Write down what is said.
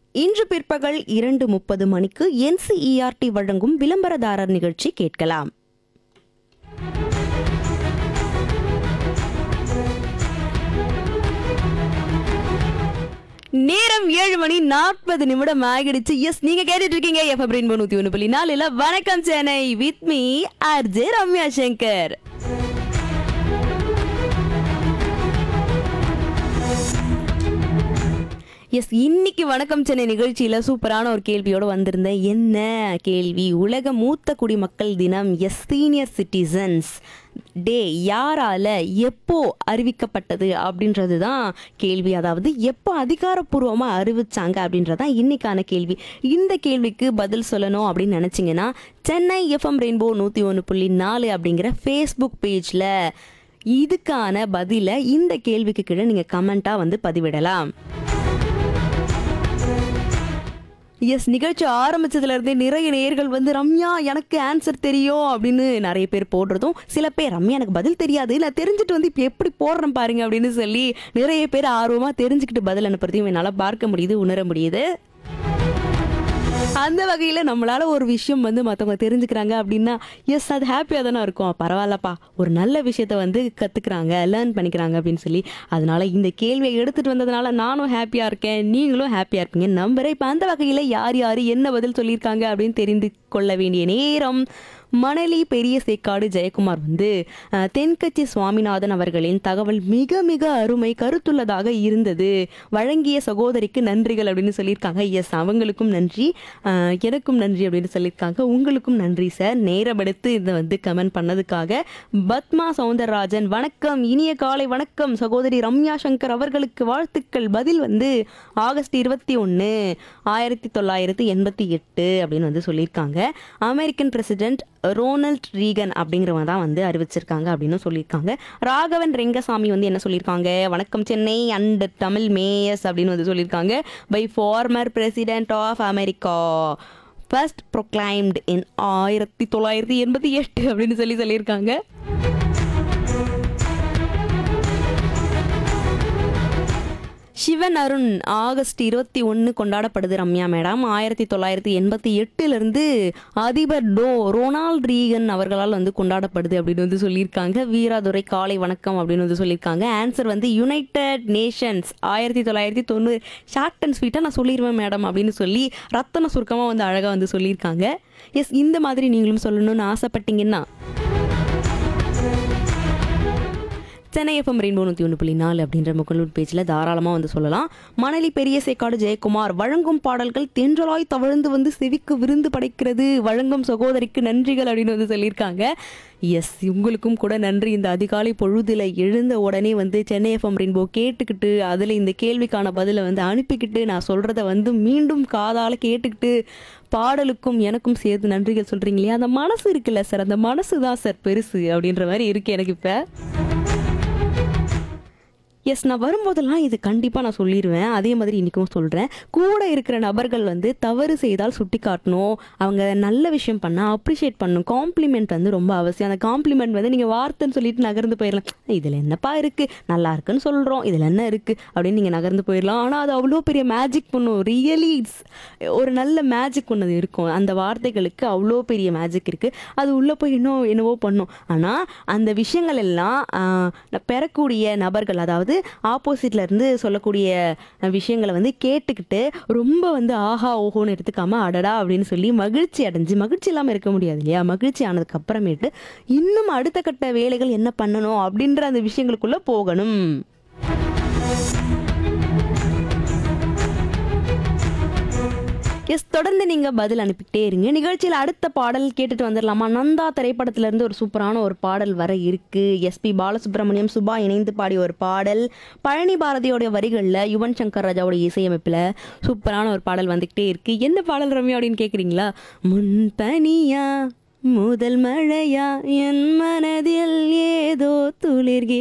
இன்று பிற்பகல் இரண்டு முப்பது மணிக்கு என்சிஇஆர்டி வழங்கும் விளம்பரதாரர் நிகழ்ச்சி கேட்கலாம் நேரம் ஏழு மணி நாற்பது நிமிடம் ஆகிடுச்சு எஸ் நீங்க கேட்டுட்டு இருக்கீங்க எஃப் ரெயின்போ நூத்தி ஒன்று புள்ளி நாலுல வணக்கம் Chennai with me RJ Ramya Shankar yes இன்னைக்கு வணக்கம் சென்னை நிகழ்ச்சியில சூப்பரான ஒரு கேள்வியோட வந்திருந்தேன் என்ன கேள்வி உலக மூத்த குடிமக்கள் தினம் எஸ் சீனியர் சிட்டிசன்ஸ் டே யாரால எப்போ அறிவிக்கப்பட்டது அப்படின்றது தான் கேள்வி அதாவது எப்போ அதிகாரப்பூர்வமாக அறிவிச்சாங்க அப்படின்றது தான் இன்னைக்கான கேள்வி இந்த கேள்விக்கு பதில் சொல்லணும் அப்படின்னு நினச்சிங்கன்னா சென்னை எஃப்எம் ரெயின்போ நூற்றி ஒன்று புள்ளி நாலு அப்படிங்கிற ஃபேஸ்புக் பேஜில் இதுக்கான பதிலை இந்த கேள்விக்கு கீழே நீங்கள் கமெண்ட்டாக வந்து பதிவிடலாம் எஸ் நிகழ்ச்சி ஆரம்பிச்சதுல இருந்தே நிறைய நேர்கள் வந்து ரம்யா எனக்கு ஆன்சர் தெரியும் அப்படின்னு நிறைய பேர் போடுறதும் சில பேர் ரம்யா எனக்கு பதில் தெரியாது நான் தெரிஞ்சுட்டு வந்து இப்போ எப்படி போடுறேன் பாருங்க அப்படின்னு சொல்லி நிறைய பேர் ஆர்வமாக தெரிஞ்சுக்கிட்டு பதில் அனுப்புறதையும் என்னால் பார்க்க முடியுது உணர முடியுது அந்த வகையில் நம்மளால ஒரு விஷயம் வந்து மற்றவங்க தெரிஞ்சுக்கிறாங்க அப்படின்னா எஸ் அது ஹாப்பியாக தானே இருக்கும் பரவாயில்லப்பா ஒரு நல்ல விஷயத்த வந்து கற்றுக்குறாங்க லேர்ன் பண்ணிக்கிறாங்க அப்படின்னு சொல்லி அதனால இந்த கேள்வியை எடுத்துகிட்டு வந்ததுனால நானும் ஹாப்பியாக இருக்கேன் நீங்களும் ஹாப்பியாக இருப்பீங்க நம்புறேன் இப்போ அந்த வகையில் யார் யார் என்ன பதில் சொல்லியிருக்காங்க அப்படின்னு தெரிந்து கொள்ள வேண்டிய நேரம் மணலி பெரிய சேக்காடு ஜெயக்குமார் வந்து அஹ், தென்கட்சி சுவாமிநாதன் அவர்களின் தகவல் மிக மிக அருமை கருத்துள்ளதாக இருந்தது வழங்கிய சகோதரிக்கு நன்றிகள் அப்படின்னு சொல்லியிருக்காங்க எஸ் அவங்களுக்கும் நன்றி அஹ், எனக்கும் நன்றி அப்படின்னு சொல்லியிருக்காங்க உங்களுக்கும் நன்றி சார் நேரம் எடுத்து இதை வந்து கமெண்ட் பண்ணதுக்காக பத்மா சவுந்தரராஜன் வணக்கம் இனிய காலை வணக்கம் சகோதரி ரம்யா சங்கர் அவர்களுக்கு வாழ்த்துக்கள் பதில் வந்து ஆகஸ்ட் இருபத்தி ஒன்று ஆயிரத்தி தொள்ளாயிரத்தி எண்பத்தி எட்டு அப்படின்னு வந்து சொல்லியிருக்காங்க அமெரிக்கன் பிரசிடென்ட் ரோனல்ட் ரீகன் அப்படிங்கிறவங்க தான் வந்து அறிவிச்சிருக்காங்க அப்படின்னு சொல்லியிருக்காங்க ராகவன் ரெங்கசாமி வந்து என்ன சொல்லியிருக்காங்க வணக்கம் சென்னை அண்ட் தமிழ் மேயர்ஸ் அப்படின்னு வந்து சொல்லியிருக்காங்க by former president of America first proclaimed in ஆயிரத்தி தொள்ளாயிரத்தி எண்பத்தி எட்டு அப்படின்னு சொல்லி சொல்லியிருக்காங்க சிவன் அருண் ஆகஸ்ட் இருபத்தி ஒன்று கொண்டாடப்படுது ரம்யா மேடம் ஆயிரத்தி தொள்ளாயிரத்தி எண்பத்தி எட்டுலேருந்து அதிபர் டோ ரொனால்ட் ரீகன் அவர்களால் வந்து கொண்டாடப்படுது அப்படின்னு வந்து சொல்லியிருக்காங்க வீராதுரை காலை வணக்கம் அப்படின்னு வந்து சொல்லியிருக்காங்க ஆன்சர் வந்து யுனைடெட் நேஷன்ஸ் ஆயிரத்தி தொள்ளாயிரத்தி தொண்ணூறு ஷார்ட் அண்ட் ஸ்வீட்டாக நான் சொல்லிடுவேன் மேடம் அப்படின்னு சொல்லி ரத்தன சுருக்கமாக வந்து அழகாக வந்து சொல்லியிருக்காங்க எஸ் இந்த மாதிரி நீங்களும் சொல்லணும்னு ஆசைப்பட்டீங்கன்னா சென்னை எஃப்எம் ரெயின்போ நூற்றி ஒன்று புள்ளி நாலு அப்படின்ற முகநூல் பேஜில் தாராளமாக வந்து சொல்லலாம் மணலி பெரிய சேக்காடு ஜெயக்குமார் வழங்கும் பாடல்கள் தென்றலாய் தவழ்ந்து வந்து செவிக்கு விருந்து படைக்கிறது வழங்கும் சகோதரிக்கு நன்றிகள் அப்படின்னு வந்து சொல்லியிருக்காங்க எஸ் உங்களுக்கும் கூட நன்றி இந்த அதிகாலை பொழுதுல எழுந்த உடனே வந்து சென்னை எஃப்எம் ரெயின்போ கேட்டுக்கிட்டு அதில் இந்த கேள்விக்கான பதிலை வந்து அனுப்பிக்கிட்டு நான் சொல்கிறத வந்து மீண்டும் காதால் கேட்டுக்கிட்டு பாடலுக்கும் எனக்கும் சேர்த்து நன்றிகள் சொல்கிறீங்க இல்லையா அந்த மனசு இருக்குல்ல சார் அந்த மனசு தான் சார் பெருசு அப்படின்ற மாதிரி இருக்கு எனக்கு இப்போ எஸ் நான் வரும்போதெல்லாம் இது கண்டிப்பாக நான் சொல்லிடுவேன் அதே மாதிரி இன்றைக்கும் சொல்கிறேன் கூட இருக்கிற நபர்கள் வந்து தவறு செய்தால் சுட்டி காட்டணும் அவங்க நல்ல விஷயம் பண்ணால் அப்ரிஷியேட் பண்ணணும் காம்ப்ளிமெண்ட் வந்து ரொம்ப அவசியம் அந்த காம்ப்ளிமெண்ட் வந்து நீங்கள் வார்த்தைன்னு சொல்லிட்டு நகர்ந்து போயிடலாம் இதில் என்னப்பா இருக்குது நல்லா இருக்குன்னு சொல்கிறோம் இதில் என்ன இருக்குது அப்படின்னு நீங்கள் நகர்ந்து போயிடலாம் ஆனால் அது அவ்வளோ பெரிய மேஜிக் பண்ணும் ரியலி ஒரு நல்ல மேஜிக் ஒன்று இருக்கும் அந்த வார்த்தைகளுக்கு அவ்வளோ பெரிய மேஜிக் இருக்குது அது உள்ளே போய் இன்னும் என்னவோ பண்ணும் ஆனால் அந்த விஷயங்கள் எல்லாம் ஆஹ், பெறக்கூடிய நபர்கள் அதாவது ஆப்போசிட்ல இருந்து சொல்லக்கூடிய விஷயங்களை வந்து கேட்டுக்கிட்டு ரொம்ப வந்து ஆஹா ஓஹோன்னு எடுத்துக்காம அடடா அப்படின்னு சொல்லி மகிழ்ச்சி அடைஞ்சு மகிழ்ச்சி இல்லாமல் இருக்க முடியாது இல்லையா மகிழ்ச்சி ஆனதுக்கு அப்புறமேட்டு இன்னும் அடுத்த கட்ட வேலைகள் என்ன பண்ணணும் அப்படின்ற அந்த விஷயங்களுக்குள்ள போகணும் எஸ் தொடர்ந்து நீங்கள் பதில் அனுப்பிக்கிட்டே இருங்க நிகழ்ச்சியில் அடுத்த பாடல் கேட்டுட்டு வந்துடலாமா நந்தா திரைப்படத்திலேருந்து ஒரு சூப்பரான ஒரு பாடல் வர இருக்கு எஸ்பி பாலசுப்ரமணியம் சுபா இணைந்து பாடிய ஒரு பாடல் பழனி பாரதியோடைய வரிகளில் யுவன் சங்கர் ராஜாவோட இசையமைப்பில் சூப்பரான ஒரு பாடல் வந்துக்கிட்டே இருக்கு என்ன பாடல் ரம்யா அப்படின்னு கேட்குறீங்களா முன்பனியா முதல் மழையா என் மனதில் ஏதோ துளிர்கி